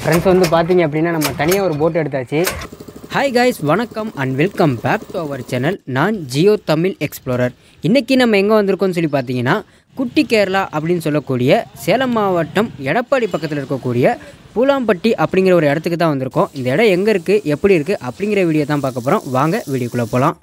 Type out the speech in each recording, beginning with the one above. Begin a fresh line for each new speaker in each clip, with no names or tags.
friends வந்து பார்த்தீங்க அப்படின்னா நம்ம தனியாக ஒரு போட் எடுத்தாச்சு
ஹாய் காய்ஸ் வணக்கம் and welcome back to our channel நான் ஜியோ தமிழ் எக்ஸ்ப்ளோரர் இன்றைக்கி நம்ம எங்கே வந்திருக்கோம்னு சொல்லி பார்த்தீங்கன்னா குட்டி கேரளா அப்படின்னு சொல்லக்கூடிய சேலம் மாவட்டம் எடப்பாடி பக்கத்தில் இருக்கக்கூடிய பூலாம்பட்டி அப்படிங்கிற ஒரு இடத்துக்கு தான் வந்திருக்கோம் இந்த இடம் எங்கே இருக்குது எப்படி இருக்குது அப்படிங்கிற வீடியோ தான் பார்க்க போகிறோம் வாங்க வீடியோக்குள்ளே போகலாம்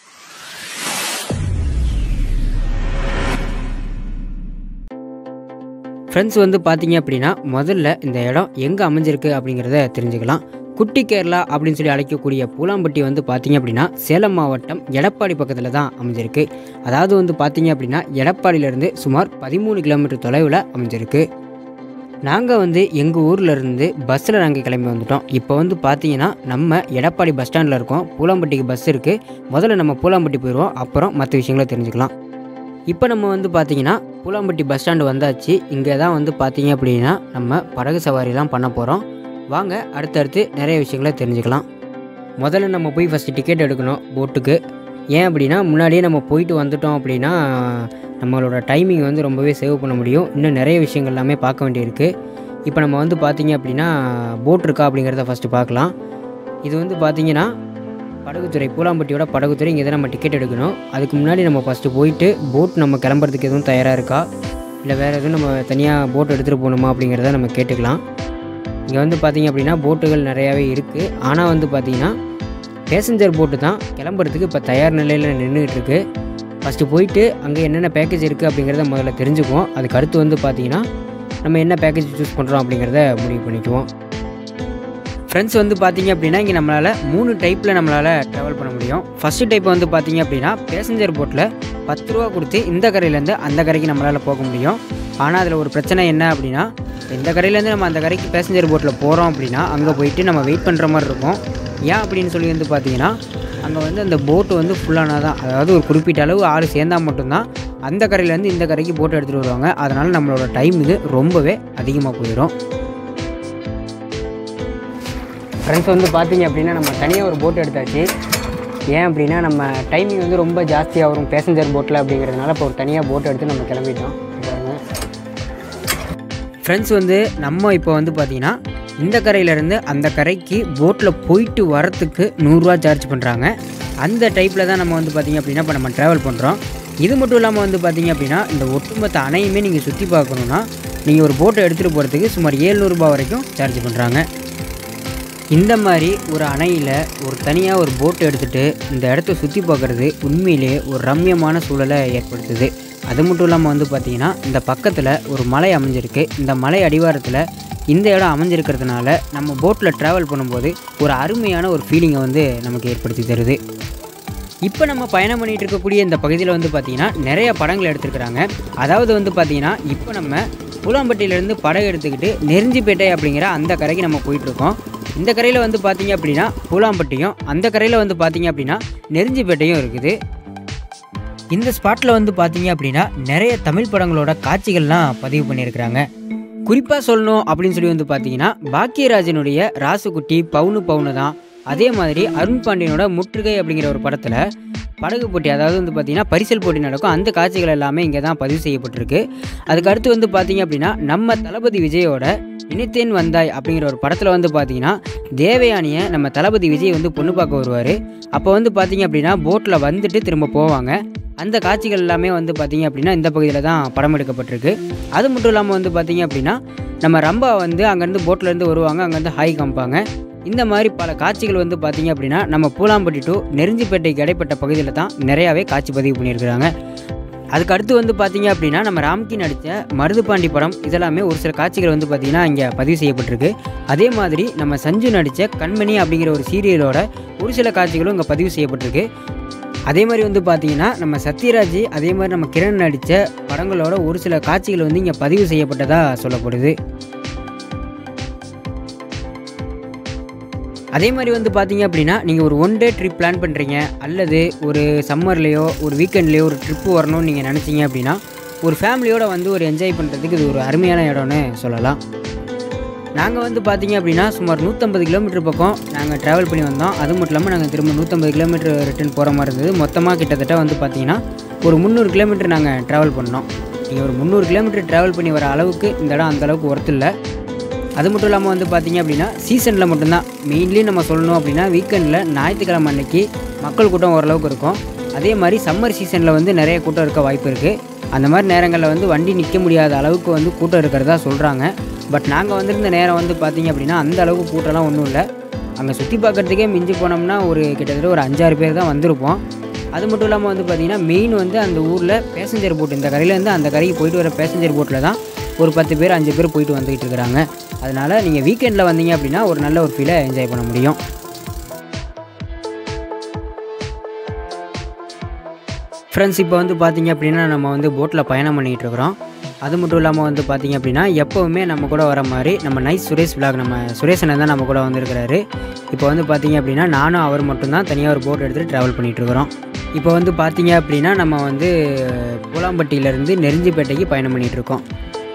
ஃப்ரெண்ட்ஸ் வந்து பார்த்தீங்க அப்படின்னா முதல்ல இந்த இடம் எங்கே அமைஞ்சிருக்கு அப்படிங்கிறத தெரிஞ்சுக்கலாம் குட்டி கேரளா அப்படின்னு சொல்லி அழைக்கக்கூடிய பூலாம்பட்டி வந்து பார்த்தீங்க அப்படின்னா சேலம் மாவட்டம் எடப்பாடி பக்கத்தில் தான் அமைஞ்சிருக்கு அதாவது வந்து பார்த்தீங்க அப்படின்னா எடப்பாடியிலேருந்து சுமார் பதிமூணு கிலோமீட்டர் தொலைவில் அமைஞ்சிருக்கு நாங்கள் வந்து எங்கள் ஊரில் இருந்து பஸ்ஸில் நாங்கள் கிளம்பி வந்துட்டோம் இப்போ வந்து பார்த்தீங்கன்னா நம்ம எடப்பாடி பஸ் ஸ்டாண்டில் இருக்கோம் பூலாம்பட்டிக்கு பஸ் இருக்குது முதல்ல நம்ம பூலாம்பட்டி போயிடுவோம் அப்புறம் மற்ற விஷயங்களை தெரிஞ்சுக்கலாம் இப்போ நம்ம வந்து பார்த்தீங்கன்னா பூலாம்பட்டி பஸ் ஸ்டாண்டு வந்தாச்சு இங்கே தான் வந்து பார்த்தீங்க அப்படின்னா நம்ம படகு சவாரிலாம் பண்ண போகிறோம் வாங்க அடுத்தடுத்து நிறைய விஷயங்களை தெரிஞ்சுக்கலாம் முதல்ல நம்ம போய் ஃபஸ்ட்டு டிக்கெட் எடுக்கணும் போட்டுக்கு ஏன் அப்படின்னா முன்னாடியே நம்ம போயிட்டு வந்துட்டோம் அப்படின்னா நம்மளோட டைமிங் வந்து ரொம்பவே சேவ் பண்ண முடியும் இன்னும் நிறைய விஷயங்கள் எல்லாமே பார்க்க வேண்டியிருக்கு இப்போ நம்ம வந்து பார்த்தீங்க அப்படின்னா போட் இருக்கா அப்படிங்கிறத ஃபஸ்ட்டு பார்க்கலாம் இது வந்து பார்த்தீங்கன்னா படகுத்துறை பூலாம்பட்டியோட படகுத்துறை இங்கே தான் நம்ம டிக்கெட் எடுக்கணும் அதுக்கு முன்னாடி நம்ம ஃபஸ்ட்டு போயிட்டு போட் நம்ம கிளம்புறதுக்கு எதுவும் தயாராக இருக்கா இல்லை வேறு எதுவும் நம்ம தனியாக போட் எடுத்துகிட்டு போகணுமா அப்படிங்கிறத நம்ம கேட்டுக்கலாம் இங்கே வந்து பார்த்திங்க அப்படின்னா போட்டுகள் நிறையாவே இருக்குது ஆனால் வந்து பார்த்திங்கன்னா பேசஞ்சர் போட்டு தான் கிளம்புறதுக்கு இப்போ தயார் நிலையில் நின்றுட்டு இருக்கு ஃபஸ்ட்டு போயிட்டு அங்கே என்னென்ன பேக்கேஜ் இருக்குது அப்படிங்கிறத முதல்ல தெரிஞ்சுக்குவோம் அதுக்கு அடுத்து வந்து பார்த்திங்கன்னா நம்ம என்ன பேக்கேஜ் சூஸ் பண்ணுறோம் அப்படிங்கிறத முடிவு பண்ணிக்குவோம் ஃப்ரெண்ட்ஸ் வந்து பார்த்தீங்க அப்படின்னா இங்கே நம்மளால் மூணு டைப்பில் நம்மளால் ட்ராவல் பண்ண முடியும் ஃபஸ்ட்டு டைப் வந்து பார்த்தீங்க அப்படின்னா பேசஞ்சர் போட்டில் பத்து ரூபா கொடுத்து இந்த கரையிலேருந்து அந்த கரைக்கு நம்மளால் போக முடியும் ஆனால் அதில் ஒரு பிரச்சனை என்ன அப்படின்னா இந்த கரையிலேருந்து நம்ம அந்த கரைக்கு பேசஞ்சர் போட்டில் போகிறோம் அப்படின்னா அங்கே போயிட்டு நம்ம வெயிட் பண்ணுற மாதிரி இருக்கும் ஏன் அப்படின்னு சொல்லி வந்து பார்த்தீங்கன்னா அங்கே வந்து அந்த போட்டு வந்து ஃபுல்லானா தான் அதாவது ஒரு குறிப்பிட்ட அளவு ஆள் சேர்ந்தால் மட்டும்தான் அந்த கரையிலேருந்து இந்த கரைக்கு போட்டு எடுத்துகிட்டு வருவாங்க அதனால் நம்மளோட டைம் இது ரொம்பவே அதிகமாக போயிடும்
ஃப்ரெண்ட்ஸ் வந்து பார்த்தீங்க அப்படின்னா நம்ம தனியாக ஒரு போட் எடுத்தாச்சு ஏன் அப்படின்னா நம்ம டைமிங் வந்து ரொம்ப ஜாஸ்தியாக வரும் பேசஞ்சர் போட்டில் அப்படிங்கிறதுனால இப்போ ஒரு தனியாக போட் எடுத்து நம்ம கிளம்பிட்டோம் பாருங்க
ஃப்ரெண்ட்ஸ் வந்து நம்ம இப்போ வந்து பார்த்தீங்கன்னா இந்த கரையிலேருந்து அந்த கரைக்கு போட்டில் போயிட்டு வரத்துக்கு நூறுரூவா சார்ஜ் பண்ணுறாங்க அந்த டைப்பில் தான் நம்ம வந்து பார்த்திங்க அப்படின்னா இப்போ நம்ம ட்ராவல் பண்ணுறோம் இது மட்டும் இல்லாமல் வந்து பார்த்திங்க அப்படின்னா இந்த ஒட்டுமொத்த அணையுமே நீங்கள் சுற்றி பார்க்கணுன்னா நீங்கள் ஒரு போட்டை எடுத்துகிட்டு போகிறதுக்கு சுமார் ஏழ்நூறுபா வரைக்கும் சார்ஜ் பண்ணுறாங்க இந்த மாதிரி ஒரு அணையில் ஒரு தனியாக ஒரு போட் எடுத்துகிட்டு இந்த இடத்த சுற்றி பார்க்குறது உண்மையிலேயே ஒரு ரம்யமான சூழலை ஏற்படுத்துது அது மட்டும் இல்லாமல் வந்து பார்த்திங்கன்னா இந்த பக்கத்தில் ஒரு மலை அமைஞ்சிருக்கு இந்த மலை அடிவாரத்தில் இந்த இடம் அமைஞ்சிருக்கிறதுனால நம்ம போட்டில் ட்ராவல் பண்ணும்போது ஒரு அருமையான ஒரு ஃபீலிங்கை வந்து நமக்கு ஏற்படுத்தி தருது இப்போ நம்ம பயணம் பண்ணிகிட்டு இருக்கக்கூடிய இந்த பகுதியில் வந்து பார்த்திங்கன்னா நிறைய படங்கள் எடுத்துருக்குறாங்க அதாவது வந்து பார்த்திங்கன்னா இப்போ நம்ம புலாம்பட்டியிலேருந்து படகு எடுத்துக்கிட்டு நெருஞ்சிப்பேட்டை அப்படிங்கிற அந்த கரைக்கு நம்ம போயிட்டுருக்கோம் இந்த கரையில் வந்து பார்த்திங்க அப்படின்னா பூலாம்பட்டியும் அந்த கரையில் வந்து பார்த்திங்க அப்படின்னா நெருஞ்சிப்பேட்டையும் இருக்குது இந்த ஸ்பாட்டில் வந்து பார்த்தீங்க அப்படின்னா நிறைய தமிழ் படங்களோட காட்சிகள்லாம் பதிவு பண்ணியிருக்கிறாங்க குறிப்பாக சொல்லணும் அப்படின்னு சொல்லி வந்து பார்த்தீங்கன்னா பாக்கியராஜனுடைய ராசுகுட்டி பவுனு பவுனு தான் அதே மாதிரி அருண் பாண்டியனோட முற்றுகை அப்படிங்கிற ஒரு படத்தில் படகு போட்டி அதாவது வந்து பார்த்திங்கன்னா பரிசல் போட்டி நடக்கும் அந்த காட்சிகள் எல்லாமே இங்கே தான் பதிவு செய்யப்பட்டிருக்கு அதுக்கு அடுத்து வந்து பார்த்தீங்க அப்படின்னா நம்ம தளபதி விஜயோட நினைத்தேன் வந்தாய் அப்படிங்கிற ஒரு படத்தில் வந்து பார்த்தீங்கன்னா தேவயானியை நம்ம தளபதி விஜய் வந்து பொண்ணு பார்க்க வருவார் அப்போ வந்து பார்த்தீங்க அப்படின்னா போட்டில் வந்துட்டு திரும்ப போவாங்க அந்த காட்சிகள் எல்லாமே வந்து பார்த்தீங்க அப்படின்னா இந்த பகுதியில் தான் படம் எடுக்கப்பட்டிருக்கு அது மட்டும் இல்லாமல் வந்து பார்த்தீங்க அப்படின்னா நம்ம ரம்பா வந்து அங்கேருந்து போட்லேருந்து வருவாங்க அங்கேருந்து ஹாய் காமிப்பாங்க இந்த மாதிரி பல காட்சிகள் வந்து பார்த்தீங்க அப்படின்னா நம்ம பூலாம்பட்டி டு நெருஞ்சிப்பேட்டைக்கு இடைப்பட்ட பகுதியில் தான் நிறையாவே காட்சி பதிவு பண்ணியிருக்கிறாங்க அதுக்கு அடுத்து வந்து பார்த்தீங்க அப்படின்னா நம்ம ராம்கி நடித்த மருதுபாண்டி படம் இதெல்லாமே ஒரு சில காட்சிகள் வந்து பார்த்தீங்கன்னா இங்கே பதிவு செய்யப்பட்டிருக்கு அதே மாதிரி நம்ம சஞ்சு நடித்த கண்மணி அப்படிங்கிற ஒரு சீரியலோட ஒரு சில காட்சிகளும் இங்கே பதிவு செய்யப்பட்டிருக்கு அதே மாதிரி வந்து பார்த்தீங்கன்னா நம்ம சத்யராஜ் அதே மாதிரி நம்ம கிரண் நடித்த படங்களோட ஒரு சில காட்சிகள் வந்து இங்கே பதிவு செய்யப்பட்டதாக சொல்லப்படுது அதே மாதிரி வந்து பார்த்தீங்க அப்படின்னா நீங்கள் ஒரு ஒன் டே ட்ரிப் பிளான் பண்ணுறீங்க அல்லது ஒரு சம்மர்லேயோ ஒரு வீக்கெண்ட்லேயோ ஒரு ட்ரிப்பு வரணும்னு நீங்கள் நினச்சிங்க அப்படின்னா ஒரு ஃபேமிலியோட வந்து ஒரு என்ஜாய் பண்ணுறதுக்கு இது ஒரு அருமையான இடம்னு சொல்லலாம் நாங்கள் வந்து பார்த்தீங்க அப்படின்னா சுமார் நூற்றம்பது கிலோமீட்டர் பக்கம் நாங்கள் ட்ராவல் பண்ணி வந்தோம் அது மட்டும் இல்லாமல் நாங்கள் திரும்ப நூற்றம்பது கிலோமீட்டர் ரிட்டர்ன் போகிற மாதிரி இருந்தது மொத்தமாக கிட்டத்தட்ட வந்து பார்த்தீங்கன்னா ஒரு முந்நூறு கிலோமீட்டர் நாங்கள் ட்ராவல் பண்ணோம் நீங்கள் ஒரு முந்நூறு கிலோமீட்டர் ட்ராவல் பண்ணி வர அளவுக்கு இந்த இடம் அந்த அளவுக்கு ஒர்த்து இல்லை அது மட்டும் இல்லாமல் வந்து பார்த்திங்க அப்படின்னா சீசனில் மட்டும்தான் மெயின்லி நம்ம சொல்லணும் அப்படின்னா வீக்கெண்டில் ஞாயிற்றுக்கிழமை அன்னைக்கு மக்கள் கூட்டம் ஓரளவுக்கு இருக்கும் அதே மாதிரி சம்மர் சீசனில் வந்து நிறைய கூட்டம் இருக்க வாய்ப்பு இருக்குது அந்த மாதிரி நேரங்களில் வந்து வண்டி நிற்க முடியாத அளவுக்கு வந்து கூட்டம் இருக்கிறதா சொல்கிறாங்க பட் நாங்கள் வந்திருந்த நேரம் வந்து பார்த்திங்க அப்படின்னா அந்த அளவுக்கு கூட்டம்லாம் ஒன்றும் இல்லை அங்கே சுற்றி பார்க்குறதுக்கே மிஞ்சி போனோம்னா ஒரு கிட்டத்தட்ட ஒரு அஞ்சாறு பேர் தான் வந்திருப்போம் அது மட்டும் இல்லாமல் வந்து பார்த்திங்கன்னா மெயின் வந்து அந்த ஊரில் பேசஞ்சர் போட் இந்த கரையிலேருந்து அந்த கரைக்கு போயிட்டு வர பேசஞ்சர் போட்டில் தான் ஒரு பத்து பேர் அஞ்சு பேர் போயிட்டு வந்துக்கிட்டு இருக்கிறாங்க அதனால் நீங்கள் வீக்கெண்டில் வந்தீங்க அப்படின்னா ஒரு நல்ல ஒரு ஃபீலை என்ஜாய் பண்ண முடியும் ஃப்ரெண்ட்ஸ் இப்போ வந்து பார்த்தீங்க அப்படின்னா நம்ம வந்து போட்டில் பயணம் பண்ணிகிட்டு இருக்கிறோம் அது மட்டும் இல்லாமல் வந்து பார்த்தீங்க அப்படின்னா எப்போவுமே நம்ம கூட வர மாதிரி நம்ம நைஸ் சுரேஷ் விலாக் நம்ம சுரேஷனை தான் நம்ம கூட வந்திருக்கிறாரு இப்போ வந்து பார்த்தீங்க அப்படின்னா நானும் அவர் மட்டும்தான் தனியாக ஒரு போட் எடுத்துகிட்டு ட்ராவல் பண்ணிகிட்டு இருக்கிறோம் இப்போ வந்து பார்த்தீங்க அப்படின்னா நம்ம வந்து பூலாம்பட்டியிலேருந்து நெருஞ்சிப்பேட்டைக்கு பயணம் பண்ணிகிட்டு இருக்கோம்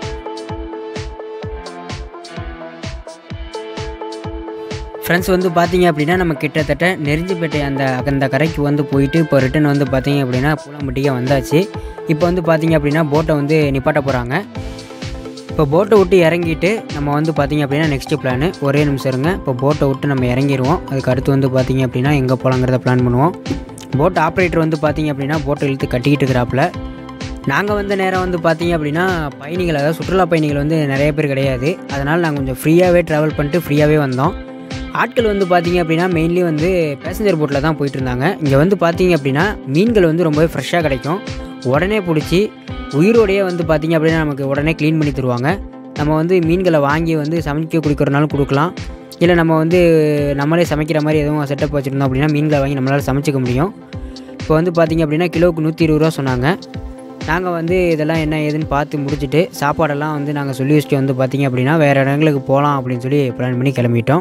ஃப்ரெண்ட்ஸ் வந்து பார்த்தீங்க அப்படின்னா நம்ம கிட்டத்தட்ட நெருஞ்சிப்பேட்டை அந்த அந்த கரைக்கு வந்து போயிட்டு இப்போ ரிட்டன் வந்து பார்த்தீங்க அப்படின்னா பூலாம்பட்டிக்கே வந்தாச்சு இப்போ வந்து பார்த்தீங்க அப்படின்னா போட்டை வந்து நிப்பாட்ட போகிறாங்க இப்போ போட்டை விட்டு இறங்கிட்டு நம்ம வந்து பார்த்தீங்க அப்படின்னா நெக்ஸ்ட்டு பிளான் ஒரே நிமிஷம் இருங்க இப்போ போட்டை விட்டு நம்ம இறங்கிடுவோம் அதுக்கு அடுத்து வந்து பார்த்தீங்க அப்படின்னா எங்கே போகலாங்கிறத பிளான் பண்ணுவோம் போட் ஆப்ரேட்டர் வந்து பார்த்தீங்க அப்படின்னா போட்டை இழுத்து கட்டிக்கிட்டு இருக்கிறாப்புல நாங்கள் வந்த நேரம் வந்து பார்த்தீங்க அப்படின்னா பயணிகள் அதாவது சுற்றுலா பயணிகள் வந்து நிறைய பேர் கிடையாது அதனால் நாங்கள் கொஞ்சம் ஃப்ரீயாகவே ட்ராவல் பண்ணிட்டு ஃப்ரீயாகவே வந்தோம் ஆட்கள் வந்து பார்த்தீங்க அப்படின்னா மெயின்லி வந்து பேசஞ்சர் போட்டில் தான் போயிட்டு இருந்தாங்க இங்கே வந்து பார்த்தீங்க அப்படின்னா மீன்கள் வந்து ரொம்பவே ஃப்ரெஷ்ஷாக கிடைக்கும் உடனே பிடிச்சி உயிரோடையே வந்து பார்த்தீங்க அப்படின்னா நமக்கு உடனே க்ளீன் பண்ணி தருவாங்க நம்ம வந்து மீன்களை வாங்கி வந்து சமைக்க கொடுக்குறனாலும் கொடுக்கலாம் இல்லை நம்ம வந்து நம்மளே சமைக்கிற மாதிரி எதுவும் செட்டப் வச்சுருந்தோம் அப்படின்னா மீன்களை வாங்கி நம்மளால் சமைச்சிக்க முடியும் இப்போ வந்து பார்த்தீங்க அப்படின்னா கிலோவுக்கு நூற்றி இருபது ரூபா சொன்னாங்க நாங்கள் வந்து இதெல்லாம் என்ன ஏதுன்னு பார்த்து முடிச்சுட்டு சாப்பாடெல்லாம் வந்து நாங்கள் சொல்லி வச்சுட்டு வந்து பார்த்தீங்க அப்படின்னா வேறு இடங்களுக்கு போகலாம் அப்படின்னு சொல்லி பிளான் பண்ணி கிளம்பிட்டோம்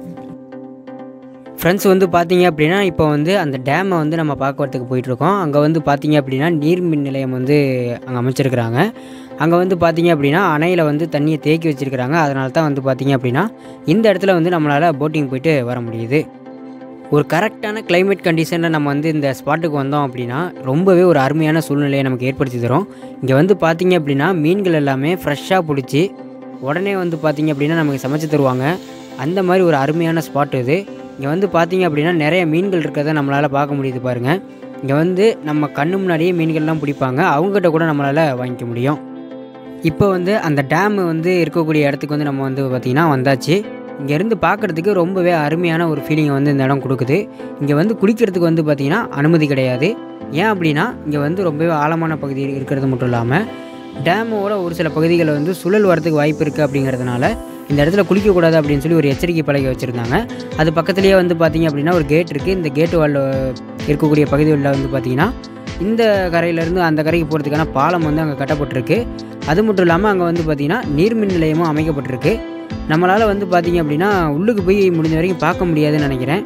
ஃப்ரெண்ட்ஸ் வந்து பார்த்தீங்க அப்படின்னா இப்போ வந்து அந்த டேமை வந்து நம்ம பார்க்கறதுக்கு போயிட்டுருக்கோம் அங்கே வந்து பார்த்தீங்க அப்படின்னா நீர்மின் நிலையம் வந்து அங்கே அமைச்சிருக்கிறாங்க அங்கே வந்து பார்த்தீங்க அப்படின்னா அணையில் வந்து தண்ணியை தேக்கி வச்சுருக்கிறாங்க அதனால தான் வந்து பார்த்தீங்க அப்படின்னா இந்த இடத்துல வந்து நம்மளால் போட்டிங் போயிட்டு வர முடியுது ஒரு கரெக்டான கிளைமேட் கண்டிஷனில் நம்ம வந்து இந்த ஸ்பாட்டுக்கு வந்தோம் அப்படின்னா ரொம்பவே ஒரு அருமையான சூழ்நிலையை நமக்கு ஏற்படுத்தி தரும் இங்கே வந்து பார்த்தீங்க அப்படின்னா மீன்கள் எல்லாமே ஃப்ரெஷ்ஷாக பிடிச்சி உடனே வந்து பார்த்தீங்க அப்படின்னா நமக்கு சமைச்சு தருவாங்க அந்த மாதிரி ஒரு அருமையான ஸ்பாட் இது இங்கே வந்து பார்த்தீங்க அப்படின்னா நிறைய மீன்கள் இருக்கிறத நம்மளால் பார்க்க முடியுது பாருங்கள் இங்கே வந்து நம்ம கண்ணு முன்னாடியே மீன்கள்லாம் பிடிப்பாங்க அவங்ககிட்ட கூட நம்மளால் வாங்கிக்க முடியும் இப்போ வந்து அந்த டேம் வந்து இருக்கக்கூடிய இடத்துக்கு வந்து நம்ம வந்து பார்த்திங்கன்னா வந்தாச்சு இங்கேருந்து பார்க்குறதுக்கு ரொம்பவே அருமையான ஒரு ஃபீலிங்கை வந்து இந்த இடம் கொடுக்குது இங்கே வந்து குளிக்கிறதுக்கு வந்து பார்த்திங்கன்னா அனுமதி கிடையாது ஏன் அப்படின்னா இங்கே வந்து ரொம்பவே ஆழமான பகுதி இருக்கிறது மட்டும் இல்லாமல் டேமோட ஒரு சில பகுதிகளில் வந்து சுழல் வரதுக்கு வாய்ப்பு இருக்குது அப்படிங்கிறதுனால இந்த இடத்துல குளிக்கக்கூடாது அப்படின்னு சொல்லி ஒரு எச்சரிக்கை பலகை வச்சுருந்தாங்க அது பக்கத்துலேயே வந்து பார்த்திங்க அப்படின்னா ஒரு கேட் இருக்குது இந்த கேட்டு வாலில் இருக்கக்கூடிய பகுதிகளில் வந்து பார்த்திங்கன்னா இந்த கரையிலேருந்து அந்த கரைக்கு போகிறதுக்கான பாலம் வந்து அங்கே கட்டப்பட்டிருக்கு அது மட்டும் இல்லாமல் அங்கே வந்து பார்த்திங்கன்னா நீர்மின் நிலையமும் அமைக்கப்பட்டிருக்கு நம்மளால் வந்து பார்த்திங்க அப்படின்னா உள்ளுக்கு போய் முடிஞ்ச வரைக்கும் பார்க்க முடியாதுன்னு நினைக்கிறேன்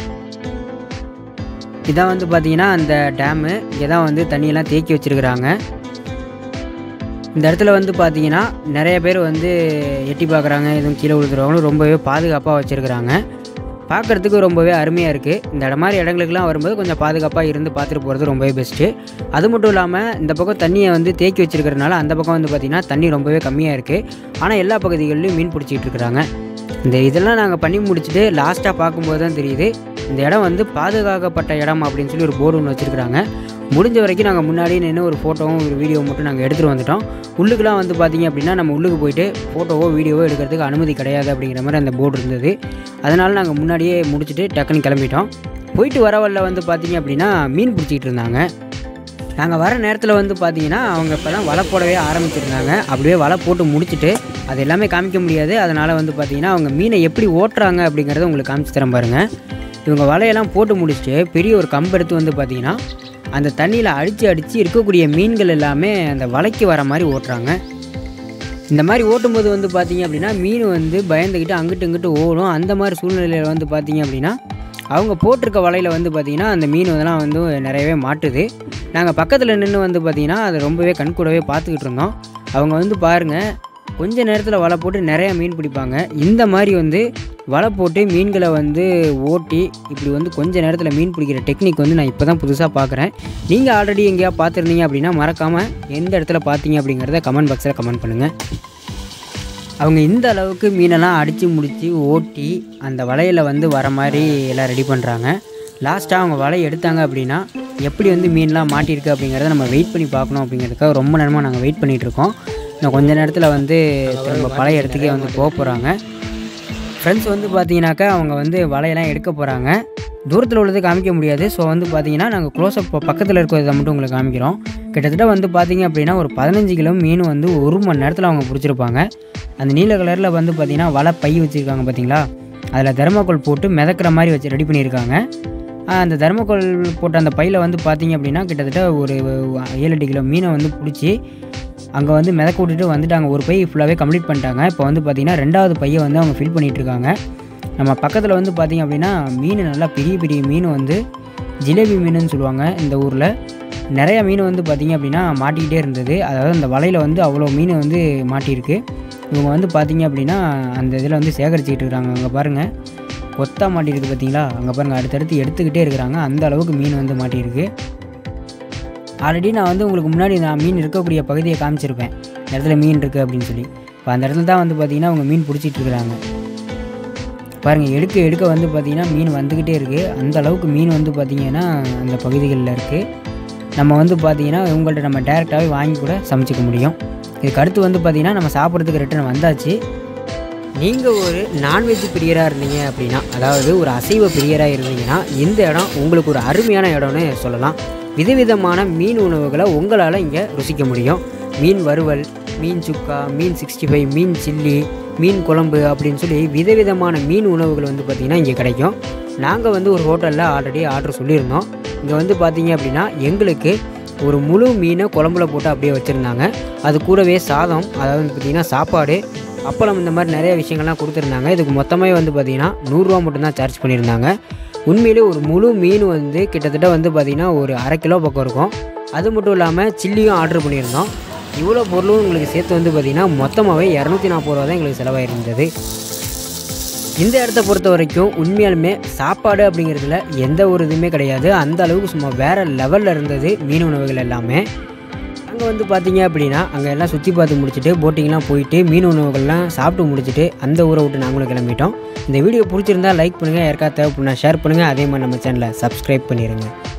இதான் வந்து பார்த்திங்கன்னா அந்த டேமு இங்கே தான் வந்து தண்ணியெல்லாம் தேக்கி வச்சுருக்குறாங்க இந்த இடத்துல வந்து பார்த்தீங்கன்னா நிறைய பேர் வந்து எட்டி பார்க்குறாங்க எதுவும் கீழே விழுந்துருவாங்களும் ரொம்பவே பாதுகாப்பாக வச்சுருக்குறாங்க பார்க்குறதுக்கு ரொம்பவே அருமையாக இருக்குது இந்த இடம் மாதிரி இடங்களுக்குலாம் வரும்போது கொஞ்சம் பாதுகாப்பாக இருந்து பார்த்துட்டு போகிறது ரொம்பவே பெஸ்ட்டு அது மட்டும் இல்லாமல் இந்த பக்கம் தண்ணியை வந்து தேக்கி வச்சிருக்கிறதுனால அந்த பக்கம் வந்து பார்த்திங்கன்னா தண்ணி ரொம்பவே கம்மியாக இருக்குது ஆனால் எல்லா பகுதிகளிலும் மீன் பிடிச்சிட்டு இருக்கிறாங்க இந்த இதெல்லாம் நாங்கள் பண்ணி முடிச்சுட்டு லாஸ்ட்டாக பார்க்கும்போது தான் தெரியுது இந்த இடம் வந்து பாதுகாக்கப்பட்ட இடம் அப்படின்னு சொல்லி ஒரு போர்டு ஒன்று வச்சுருக்குறாங்க முடிஞ்ச வரைக்கும் நாங்கள் முன்னாடி நின்று ஒரு ஃபோட்டோவும் ஒரு வீடியோ மட்டும் நாங்கள் எடுத்துகிட்டு வந்துட்டோம் உள்ளுக்குலாம் வந்து பார்த்தீங்க அப்படின்னா நம்ம உள்ளுக்கு போயிட்டு ஃபோட்டோவோ வீடியோவோ எடுக்கிறதுக்கு அனுமதி கிடையாது அப்படிங்கிற மாதிரி அந்த போர்டு இருந்தது அதனால் நாங்கள் முன்னாடியே முடிச்சுட்டு டக்குன்னு கிளம்பிட்டோம் போயிட்டு வர வரல வந்து பார்த்தீங்க அப்படின்னா மீன் பிடிச்சிக்கிட்டு இருந்தாங்க நாங்கள் வர நேரத்தில் வந்து பார்த்தீங்கன்னா அவங்க இப்போ தான் வலை போடவே ஆரம்பிச்சிருந்தாங்க அப்படியே வலை போட்டு முடிச்சுட்டு அது எல்லாமே காமிக்க முடியாது அதனால் வந்து பார்த்தீங்கன்னா அவங்க மீனை எப்படி ஓட்டுறாங்க அப்படிங்கிறத உங்களுக்கு காமிச்சு தரேன் பாருங்கள் இவங்க வலையெல்லாம் போட்டு முடிச்சுட்டு பெரிய ஒரு கம்பு எடுத்து வந்து பார்த்தீங்கன்னா அந்த தண்ணியில் அடித்து அடித்து இருக்கக்கூடிய மீன்கள் எல்லாமே அந்த வலைக்கு வர மாதிரி ஓட்டுறாங்க இந்த மாதிரி ஓட்டும்போது வந்து பார்த்தீங்க அப்படின்னா மீன் வந்து பயந்துக்கிட்டு அங்கிட்டு இங்கிட்டு ஓடும் அந்த மாதிரி சூழ்நிலையில் வந்து பார்த்தீங்க அப்படின்னா அவங்க போட்டிருக்க வலையில் வந்து பார்த்திங்கன்னா அந்த மீன் இதெல்லாம் வந்து நிறையவே மாட்டுது நாங்கள் பக்கத்தில் நின்று வந்து பார்த்திங்கன்னா அதை ரொம்பவே கண்கூடவே பார்த்துக்கிட்டு இருந்தோம் அவங்க வந்து பாருங்கள் கொஞ்ச நேரத்தில் வலை போட்டு நிறையா மீன் பிடிப்பாங்க இந்த மாதிரி வந்து வலை போட்டு மீன்களை வந்து ஓட்டி இப்படி வந்து கொஞ்ச நேரத்தில் மீன் பிடிக்கிற டெக்னிக் வந்து நான் இப்போ தான் புதுசாக பார்க்குறேன் நீங்கள் ஆல்ரெடி எங்கேயா பார்த்துருந்தீங்க அப்படின்னா மறக்காமல் எந்த இடத்துல பார்த்தீங்க அப்படிங்கிறத கமெண்ட் பாக்ஸில் கமெண்ட் பண்ணுங்கள் அவங்க இந்த அளவுக்கு மீனெல்லாம் அடித்து முடித்து ஓட்டி அந்த வலையில் வந்து வர மாதிரி எல்லாம் ரெடி பண்ணுறாங்க லாஸ்ட்டாக அவங்க வலை எடுத்தாங்க அப்படின்னா எப்படி வந்து மீன்லாம் மாட்டியிருக்கு அப்படிங்கிறத நம்ம வெயிட் பண்ணி பார்க்கணும் அப்படிங்கிறதுக்காக ரொம்ப நேரமாக நாங்கள் வெயிட் பண்ணிகிட்ருக்கோம் இன்னும் கொஞ்ச நேரத்தில் வந்து திரும்ப பழைய இடத்துக்கே வந்து போக போகிறாங்க ஃப்ரெண்ட்ஸ் வந்து பார்த்தீங்கன்னாக்கா அவங்க வந்து வலையெல்லாம் எடுக்க போகிறாங்க தூரத்தில் உள்ளது காமிக்க முடியாது ஸோ வந்து பார்த்தீங்கன்னா நாங்கள் க்ளோஸ்அப் பக்கத்தில் இருக்கிறத மட்டும் உங்களுக்கு காமிக்கிறோம் கிட்டத்தட்ட வந்து பார்த்தீங்க அப்படின்னா ஒரு பதினஞ்சு கிலோ மீன் வந்து ஒரு மணி நேரத்தில் அவங்க பிடிச்சிருப்பாங்க அந்த நீல கலரில் வந்து பார்த்தீங்கன்னா வலை பை வச்சுருக்காங்க பார்த்தீங்களா அதில் தர்மாக்கோல் போட்டு மிதக்கிற மாதிரி வச்சு ரெடி பண்ணியிருக்காங்க ஆஹ் அந்த தர்மக்கோல் போட்ட அந்த பையில் வந்து பார்த்தீங்க அப்படின்னா கிட்டத்தட்ட ஒரு ஏழு எட்டு கிலோ மீனை வந்து பிடிச்சி அங்கே வந்து மிதக்க விட்டுட்டு வந்துட்டாங்க ஒரு பை ஃபுல்லாகவே கம்ப்ளீட் பண்ணிட்டாங்க இப்போ வந்து பார்த்தீங்கன்னா ரெண்டாவது பையை வந்து அவங்க ஃபில் பண்ணிகிட்டு இருக்காங்க நம்ம பக்கத்தில் வந்து பார்த்தீங்க அப்படின்னா மீன் நல்லா பெரிய பெரிய மீன் வந்து ஜிலேபி மீனுன்னு சொல்லுவாங்க இந்த ஊரில் நிறையா மீன் வந்து பார்த்தீங்க அப்படின்னா மாட்டிக்கிட்டே இருந்தது அதாவது அந்த வலையில் வந்து அவ்வளோ மீன் வந்து மாட்டியிருக்கு இவங்க வந்து பார்த்தீங்க அப்படின்னா அந்த இதில் வந்து சேகரிச்சுக்கிட்டு இருக்காங்க அங்கே பாருங்கள் கொத்தா மாட்டியிருக்கு பார்த்தீங்களா அங்கே பாருங்கள் அடுத்தடுத்து எடுத்துக்கிட்டே இருக்கிறாங்க அந்த அளவுக்கு மீன் வந்து மாட்டியிருக்கு ஆல்ரெடி நான் வந்து உங்களுக்கு முன்னாடி நான் மீன் இருக்கக்கூடிய பகுதியை காமிச்சிருப்பேன் இந்த இடத்துல மீன் இருக்குது அப்படின்னு சொல்லி இப்போ அந்த இடத்துல தான் வந்து பார்த்தீங்கன்னா அவங்க மீன் பிடிச்சிட்டு இருக்கிறாங்க பாருங்கள் எடுக்க எடுக்க வந்து பார்த்தீங்கன்னா மீன் வந்துக்கிட்டே இருக்குது அந்த அளவுக்கு மீன் வந்து பார்த்தீங்கன்னா அந்த பகுதிகளில் இருக்குது நம்ம வந்து பார்த்தீங்கன்னா இவங்கள்ட்ட நம்ம டேரெக்டாகவே வாங்கி கூட சமைச்சிக்க முடியும் இதுக்கு அடுத்து வந்து பார்த்தீங்கன்னா நம்ம சாப்பிட்றதுக்கு ரிட்டர்ன் வந்தாச்சு நீங்கள் ஒரு நான்வெஜ் பிரியராக இருந்தீங்க அப்படின்னா அதாவது ஒரு அசைவ பிரியராக இருந்தீங்கன்னா இந்த இடம் உங்களுக்கு ஒரு அருமையான இடம்னு சொல்லலாம் விதவிதமான மீன் உணவுகளை உங்களால் இங்கே ருசிக்க முடியும் மீன் வறுவல் மீன் சுக்கா மீன் சிக்ஸ்டி ஃபைவ் மீன் சில்லி மீன் குழம்பு அப்படின்னு சொல்லி விதவிதமான மீன் உணவுகள் வந்து பார்த்திங்கன்னா இங்கே கிடைக்கும் நாங்கள் வந்து ஒரு ஹோட்டலில் ஆல்ரெடி ஆர்டர் சொல்லியிருந்தோம் இங்கே வந்து பார்த்தீங்க அப்படின்னா எங்களுக்கு ஒரு முழு மீனை குழம்புல போட்டு அப்படியே வச்சுருந்தாங்க அது கூடவே சாதம் அதாவது வந்து பார்த்திங்கன்னா சாப்பாடு அப்பளம் இந்த மாதிரி நிறைய விஷயங்கள்லாம் கொடுத்துருந்தாங்க இதுக்கு மொத்தமே வந்து பார்த்திங்கன்னா நூறுரூவா மட்டும்தான் சார்ஜ் பண்ணியிருந்தாங்க உண்மையிலே ஒரு முழு மீன் வந்து கிட்டத்தட்ட வந்து பார்த்திங்கன்னா ஒரு அரை கிலோ பக்கம் இருக்கும் அது மட்டும் இல்லாமல் சில்லியும் ஆர்டர் பண்ணியிருந்தோம் இவ்வளோ பொருளும் உங்களுக்கு சேர்த்து வந்து பார்த்திங்கன்னா மொத்தமாகவே இரநூத்தி நாற்பது ரூபா தான் எங்களுக்கு செலவாயிருந்தது இந்த இடத்த பொறுத்த வரைக்கும் உண்மையாலுமே சாப்பாடு அப்படிங்கிறதுல எந்த ஒரு இதுவுமே கிடையாது அந்த அளவுக்கு சும்மா வேறு லெவலில் இருந்தது மீன் உணவுகள் எல்லாமே அங்கே வந்து பார்த்தீங்க அப்படின்னா அங்கே எல்லாம் சுற்றி பார்த்து முடிச்சுட்டு போட்டிங்லாம் போயிட்டு மீன் உணவுகள்லாம் சாப்பிட்டு முடிச்சுட்டு அந்த ஊரை விட்டு நாங்களும் கிளம்பிட்டோம் இந்த வீடியோ பிடிச்சிருந்தா லைக் பண்ணுங்கள் யாருக்கா தேவைப்படுனா ஷேர் பண்ணுங்கள் அதே மாதிரி நம்ம சேனலை சப்ஸ்கிரைப் பண்ணிடுங்க